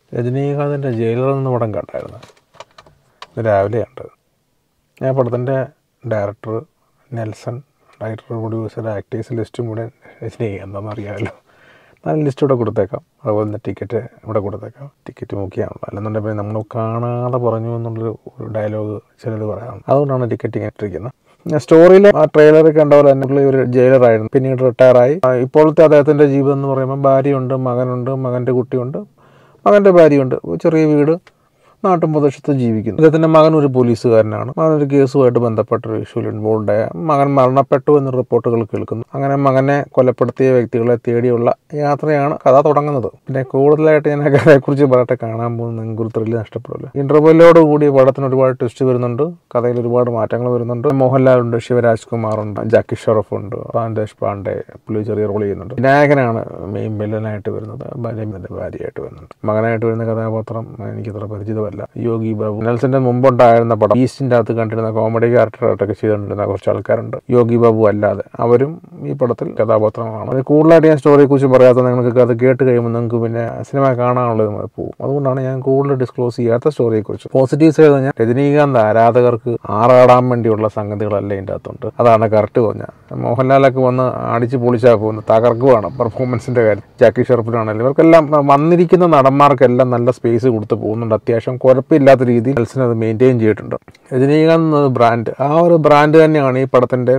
രജനീകാന്തിൻ്റെ jailer എന്ന പടം കണ്ടായിരുന്നു ഇത് രാവിലെ കണ്ടത് ഞാൻ പടത്തിൻ്റെ director Nelson director producer actors ലിസ്റ്റും കൂടെ രജനീകാന്ത് എന്താണെന്ന് അറിയാമല്ലോ നല്ല ലിസ്റ്റ് ഇവിടെ കൊടുത്തേക്കാം അതുപോലെ തന്നെ ടിക്കറ്റ് ഇവിടെ കൊടുത്തേക്കാം ടിക്കറ്റ് നോക്കിയാണല്ലോ അല്ലെന്നുണ്ടെങ്കിൽ നമ്മൾ കാണാതെ പറഞ്ഞു എന്നുള്ളൊരു ഒരു ഡയലോഗ് ചിലത് പറയാറുണ്ട് അതുകൊണ്ടാണ് ടിക്കറ്റ് ഇങ്ങനെ ഇട്ടിരിക്കുന്നത് സ്റ്റോറിയിൽ ആ ട്രെയിലർ കണ്ട പോലെ തന്നെ പുള്ളി ഒരു ജയിലറായിരുന്നു പിന്നീട് റിട്ടയറായി ആ, ഇപ്പോഴത്തെ അദ്ദേഹത്തിൻ്റെ ജീവിതം എന്ന് പറയുമ്പോൾ ഭാര്യയുണ്ട് മകനുണ്ട് മകൻ്റെ കുട്ടിയുണ്ട് മകൻ്റെ ഭാര്യയുണ്ട് ഒരു ചെറിയ വീട് നാട്ടും പ്രദേശത്ത് ജീവിക്കുന്നു അദ്ദേഹത്തിൻ്റെ മകൻ ഒരു പോലീസുകാരനാണ് മകൻ ഒരു കേസുമായിട്ട് ബന്ധപ്പെട്ട ഒരു ഇഷ്യൂവിൽ ഇൻവോൾവ് ആയ മകൻ മരണപ്പെട്ടു എന്ന റിപ്പോർട്ടുകൾ കേൾക്കുന്നു അങ്ങനെ മകനെ കൊലപ്പെടുത്തിയ വ്യക്തികളെ തേടിയുള്ള യാത്രയാണ് കഥ തുടങ്ങുന്നത് പിന്നെ കൂടുതലായിട്ട് ഞാൻ ആ കഥയെക്കുറിച്ച് പറയട്ടെ കാണാൻ പോകുന്ന നിങ്ങൾക്ക് ഒരു ത്രില്ല് നഷ്ടപ്പെടില്ല ഇന്റർവെല്ലോട് കൂടി പടത്തിന് ഒരുപാട് ട്വിസ്റ്റ് വരുന്നുണ്ട് കഥയിൽ ഒരുപാട് മാറ്റങ്ങൾ വരുന്നുണ്ട് മോഹൻലാൽ ഉണ്ട് ശിവരാജ് കുമാർ ഉണ്ട് ജാക്കി ഷറഫ് ഉണ്ട് പാൻ ദേശ്പാണ്ഡെ പുള്ളി ചെറിയ റോൾ ചെയ്യുന്നുണ്ട് വിനായകനാണ് മെയിൻ വില്ലനായിട്ട് വരുന്നത് ഭാര്യയുടെ ഭാര്യയായിട്ട് വരുന്നുണ്ട് മകനായിട്ട് വരുന്ന കഥാപാത്രം എനിക്ക് അത്ര പരിചിതമല്ല യോഗി ബാബു നെൽസന്റെ മുമ്പുണ്ടായിരുന്ന പടം ഈസ്റ്റിന്റെ അകത്ത് കണ്ടിരുന്ന കോമഡി ക്യാരക്ടറായിട്ടൊക്കെ ചെയ്തുകൊണ്ടിരുന്ന കുറച്ച് ആൾക്കാരുണ്ട് യോഗി ബാബു അല്ലാതെ അവരും ഈ പടത്തിൽ കഥാപാത്രങ്ങളാണ് അത് കൂടുതലായിട്ട് ഞാൻ സ്റ്റോറിയെ കുറിച്ച് പറയാത്ത നിങ്ങൾക്ക് അത് കേട്ട് കഴിയുമ്പോൾ നിങ്ങൾക്ക് പിന്നെ സിനിമ കാണാനുള്ളത് പോകും അതുകൊണ്ടാണ് ഞാൻ കൂടുതൽ ഡിസ്ക്ലോസ് ചെയ്യാത്ത സ്റ്റോറിയെ കുറിച്ച് പോസിറ്റീവ് സൈഡ് ഞാൻ രജനീകാന്ത് ആരാധകർക്ക് ആറാടാൻ വേണ്ടിയുള്ള സംഗതികളല്ല ഇതിൻ്റെ അകത്തുണ്ട് അതാണ് കറക്റ്റ് പറഞ്ഞാൽ മോഹൻലാലൊക്കെ വന്ന് അടിച്ച് പൊളിച്ചാൽ പോകുന്നത് തകർക്കുവാണ് പെർഫോമൻസിൻ്റെ കാര്യം ജാക്കി ഷെർഫിലാണെങ്കിലും ഇവർക്കെല്ലാം വന്നിരിക്കുന്ന നടന്മാർക്കെല്ലാം നല്ല സ്പേസ് കൊടുത്ത് പോകുന്നുണ്ട് അത്യാവശ്യം കുഴപ്പമില്ലാത്ത രീതിയിൽ നെൽസൺ അത് മെയിൻറ്റെയിൻ ചെയ്തിട്ടുണ്ട് രജനീകാന്ത് എന്നത് ബ്രാൻഡ് ആ ഒരു ബ്രാൻഡ് തന്നെയാണ് ഈ പടത്തിൻ്റെ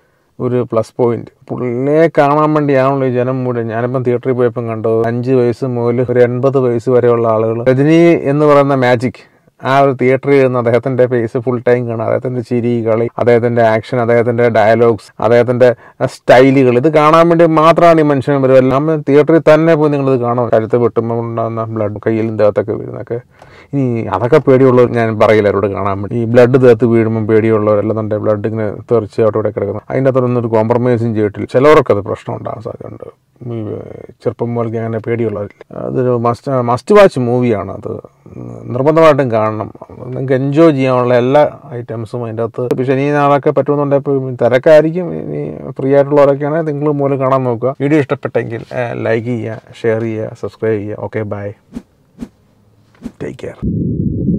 ഒരു പ്ലസ് പോയിന്റ് പുള്ളിയെ കാണാൻ വേണ്ടിയാണല്ലോ ഈ ജനം മുഴുവൻ ഞാനിപ്പം തിയേറ്ററിൽ പോയപ്പം കണ്ടത് അഞ്ച് വയസ്സ് മുതൽ ഒരു എൺപത് വയസ്സ് വരെയുള്ള ആളുകൾ രജനി എന്ന് പറയുന്ന മാജിക് ആ ഒരു തിയേറ്ററിൽ ഇരുന്ന് അദ്ദേഹത്തിന്റെ ഫേസ് ഫുൾ ടൈം കാണാം അദ്ദേഹത്തിന്റെ ചിരി കളി അദ്ദേഹത്തിന്റെ ആക്ഷൻ അദ്ദേഹത്തിന്റെ ഡയലോഗ്സ് അദ്ദേഹത്തിന്റെ സ്റ്റൈലുകൾ ഇത് കാണാൻ വേണ്ടി മാത്രമാണ് ഈ മനുഷ്യൻ വരുന്നത് നമ്മൾ തിയേറ്ററിൽ തന്നെ പോയി നിങ്ങളിത് കാണാം കഴുത്ത് വെട്ടുമ്പോൾ ഉണ്ടാകുന്ന ബ്ലഡ് കയ്യിലും ദേഹത്തൊക്കെ വീഴുന്നൊക്കെ ഇനി അതൊക്കെ പേടിയുള്ളവർ ഞാൻ പറയില്ല അവരോട് കാണാൻ വേണ്ടി ഈ ബ്ലഡ് ദേഹത്ത് വീഴുമ്പോൾ പേടിയുള്ളവരല്ലെന്നുണ്ട് ബ്ലഡ് ഇങ്ങനെ തെറിച്ച് അവിടെ ഇവിടെ കിടക്കുന്നു അതിൻ്റെ അകത്തൊന്നും ഒരു കോംപ്രമൈസും ചെയ്തിട്ടില്ല ചിലവർക്കൊക്കെ അത് പ്രശ്നം ഉണ്ടാകാൻ സാധ്യതയുണ്ട് ഈ ചെറുപ്പം മുതൽക്ക് അങ്ങനെ പേടിയുള്ളവരില്ല അതൊരു മസ്റ്റ് മസ്റ്റ് വാച്ച് മൂവിയാണ് അത് നിർബന്ധമായിട്ടും കാണണം നിങ്ങൾക്ക് എൻജോയ് ചെയ്യാനുള്ള എല്ലാ ഐറ്റംസും അതിൻ്റെ അകത്ത് ഇപ്പോൾ ശനി നാളൊക്കെ പറ്റുമെന്നുണ്ടെങ്കിൽ ഇപ്പോൾ തിരക്കായിരിക്കും ഇനി ഫ്രീ ആയിട്ടുള്ളവരൊക്കെയാണെങ്കിൽ നിങ്ങൾ മൂലം കാണാൻ നോക്കുക വീഡിയോ ഇഷ്ടപ്പെട്ടെങ്കിൽ ലൈക്ക് ചെയ്യുക ഷെയർ ചെയ്യുക സബ്സ്ക്രൈബ് ചെയ്യുക ഓക്കെ ബൈ ടേക്ക് കെയർ